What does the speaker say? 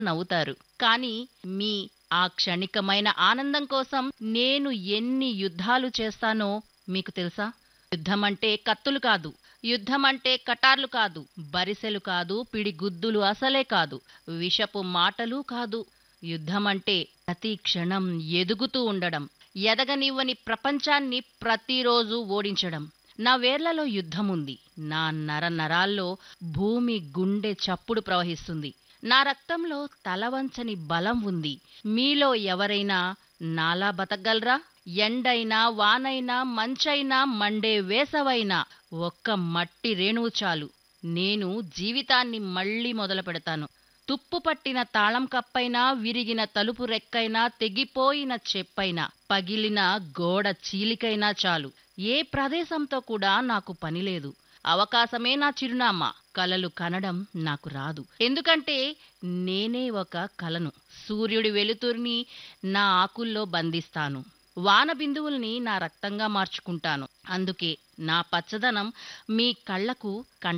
నవ్వుతారు కానీ మీ ఆ క్షణికమైన ఆనందం కోసం నేను ఎన్ని యుద్ధాలు చేస్తానో మీకు తెలుసా యుద్ధమంటే కత్తులు కాదు యుద్ధమంటే కటార్లు కాదు బరిసెలు కాదు పిడిగుద్దులు అసలే కాదు విషపు మాటలు కాదు యుద్ధమంటే ప్రతి క్షణం ఎదుగుతూ ఉండడం ఎదగనివ్వని ప్రపంచాన్ని ప్రతిరోజు ఓడించడం నా వేర్లలో యుద్ధముంది నా నర నరాల్లో భూమి గుండె చప్పుడు ప్రవహిస్తుంది నా రక్తంలో తలవంచని బలం ఉంది మీలో ఎవరైనా నాలా బతకగలరా ఎండైనా వానైనా మంచైనా మండే వేసవైనా ఒక్క మట్టి రేణువు చాలు నేను జీవితాన్ని మళ్ళీ మొదలు పెడతాను తుప్పు పట్టిన తాళం కప్పైనా విరిగిన తలుపు రెక్కైనా తెగిపోయిన చెప్పైనా పగిలిన గోడ చీలికైనా చాలు ఏ ప్రదేశంతో కూడా నాకు పనిలేదు అవకాశమే నా చిరునామా కలలు కనడం నాకు రాదు ఎందుకంటే నేనే ఒక కలను సూర్యుడి వెలుతురిని నా ఆకుల్లో బంధిస్తాను వాన బిందువుల్ని నా రక్తంగా మార్చుకుంటాను అందుకే నా పచ్చదనం మీ కళ్ళకు కంట